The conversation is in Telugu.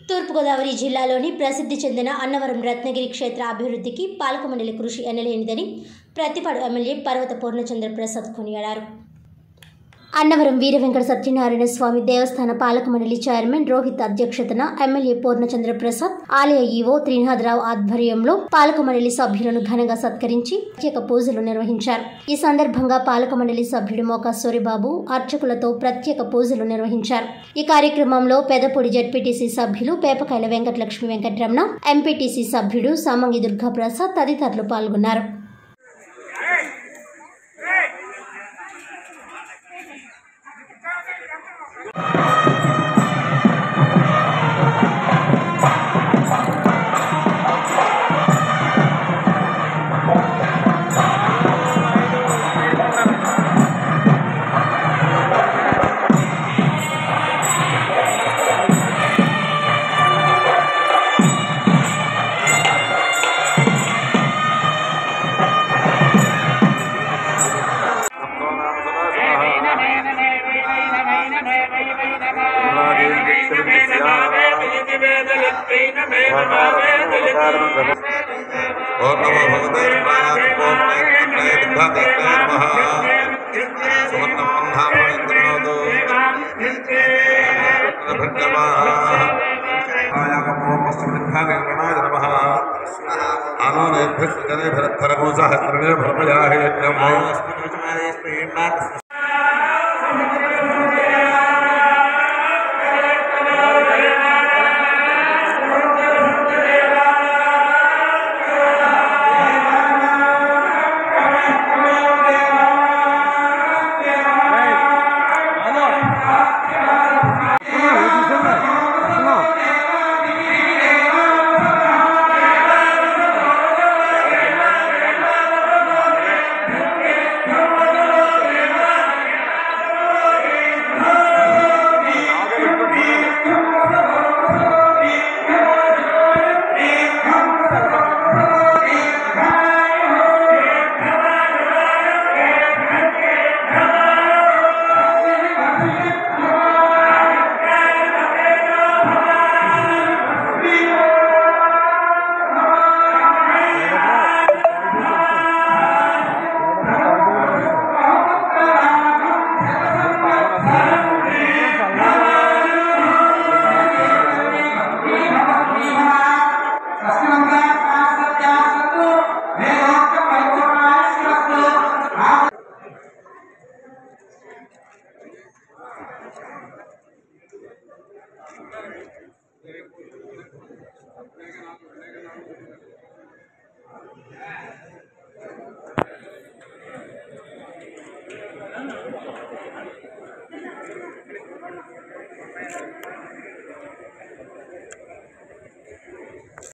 తూర్పుగోదావరి జిల్లాలోని ప్రసిద్ధి చెందిన అన్నవరం రత్నగిరి క్షేత్ర అభివృద్ధికి పాలక మండలి కృషి ఎనలేనిదని ప్రతిపాడు ఎమ్మెల్యే పర్వత పూర్ణచంద్ర ప్రసాద్ కొనియాడారు అన్నవరం వీర వెంకట సత్యనారాయణ స్వామి దేవస్థాన పాలక మండలి చైర్మన్ రోహిత్ అధ్యక్షతన ఎమ్మెల్యే పూర్ణచంద్ర ప్రసాద్ ఆలయ ఈవో త్రినాథరావు ఆధ్వర్యంలో పాలక మండలి సభ్యులను ఘనంగా సత్కరించి ప్రత్యేక పూజలు నిర్వహించారు ఈ సందర్భంగా పాలక మండలి సభ్యుడు మోకా సూరిబాబు అర్చకులతో ప్రత్యేక పూజలు నిర్వహించారు ఈ కార్యక్రమంలో పెదపూడి జడ్పీటీసీ సభ్యులు పేపకాయల వెంకటలక్ష్మి వెంకటరమణ ఎంపీటీసీ సభ్యుడు సామంగి దుర్గా ప్రసాద్ తదితరులు పాల్గొన్నారు ఓం నమో భగవతే నమః సువర్ణం పంధామేంద్రనోదో